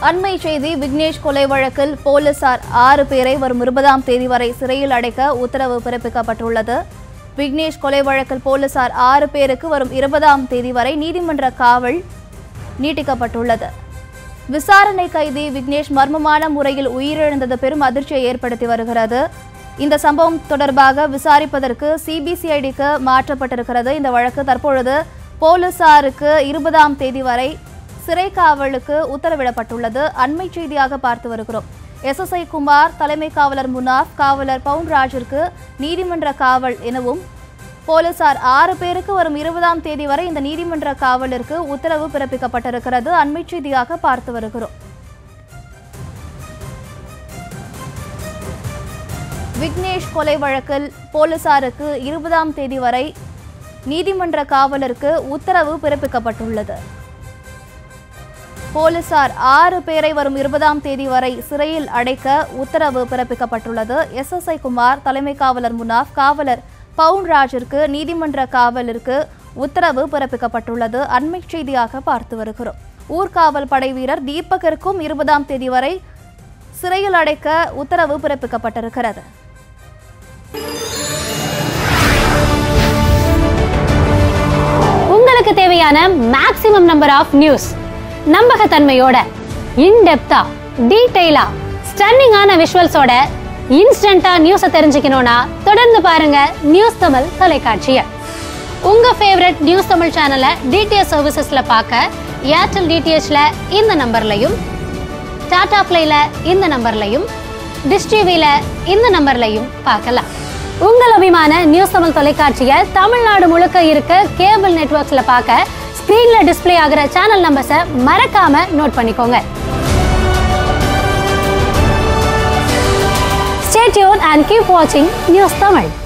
அண்மை செய்தி விக்னேஷ் கொலை வழக்கில் போலீசார் ஆறு பேரை வரும் இருபதாம் தேதி வரை சிறையில் அடைக்க உத்தரவு பிறப்பிக்கப்பட்டுள்ளது விக்னேஷ் கொலை வழக்கில் போலீசார் ஆறு பேருக்கு வரும் இருபதாம் தேதி வரை நீதிமன்ற காவல் நீட்டிக்கப்பட்டுள்ளது விசாரணை கைதி விக்னேஷ் மர்மமான முறையில் உயிரிழந்தது பெரும் அதிர்ச்சியை ஏற்படுத்தி வருகிறது இந்த சம்பவம் தொடர்பாக விசாரிப்பதற்கு சிபிசிஐடிக்கு மாற்றப்பட்டிருக்கிறது இந்த வழக்கு தற்பொழுது போலீசாருக்கு இருபதாம் தேதி வரை சிறை காவலுக்கு உத்தரவிடப்பட்டுள்ளது அண்மை செய்தியாக பார்த்து வருகிறோம் எஸ்எஸ்ஐ குமார் தலைமை காவலர் முனாஃப் காவலர் பவுன்ராஜிற்கு நீதிமன்ற காவல் எனவும் போலீசார் ஆறு பேருக்கு வரும் இருபதாம் தேதி வரை இந்த நீதிமன்ற காவலிற்கு உத்தரவு பிறப்பிக்கப்பட்டிருக்கிறது அண்மை செய்தியாக பார்த்து வருகிறோம் விக்னேஷ் கொலை வழக்கில் போலீசாருக்கு இருபதாம் தேதி வரை நீதிமன்ற காவலருக்கு உத்தரவு பிறப்பிக்கப்பட்டுள்ளது போலீசார் ஆறு பேரை வரும் இருபதாம் தேதி வரை சிறையில் அடைக்க உத்தரவு பிறப்பிக்கப்பட்டுள்ளது எஸ்எஸ்ஐ குமார் தலைமை காவலர் முனாஃப் காவலர் பவுன்ராஜிற்கு நீதிமன்ற காவலிற்கு உத்தரவு பிறப்பிக்கப்பட்டுள்ளது அண்மை செய்தியாக பார்த்து வருகிறோம் ஊர்காவல் படை வீரர் தீபக்கிற்கும் இருபதாம் தேதி வரை சிறையில் அடைக்க உத்தரவு பிறப்பிக்கப்பட்டிருக்கிறது உங்களுக்கு தேவையான மேக்ஸிமம் நம்பர் ஆஃப் நியூஸ் நம்பகத்தன்மையோட இன்டெப்தா டீடைலா ஸ்டன்னிங்கான விஷுவல்ஸோட இன்ஸ்டன்டா நியூஸை தெரிஞ்சுக்கணும்னா தொடர்ந்து பாருங்க நியூஸ் தமிழ் தொலைக்காட்சியை உங்க ஃபேவரட் நியூஸ் தமிழ் சேனலை டிடிஎச் சர்வீசஸ்ல பார்க்க ஏர்டெல் டிடிஹெச்ல இந்த நம்பர்லையும் டாடா பிளேல இந்த நம்பர்லையும் டிஷ் டிவில இந்த நம்பர்லையும் பார்க்கலாம் உங்கள் அபிமான நியூஸ் தமிழ் தொலைக்காட்சியை தமிழ்நாடு முழுக்க இருக்க கேபிள் நெட்வொர்க்ஸ்ல பார்க்க ஸ்கிரீன்ல டிஸ்ப்ளே ஆகிற சேனல் நம்பர்ஸை மறக்காம நோட் பண்ணிக்கோங்க Stay tuned and keep watching News Tamil.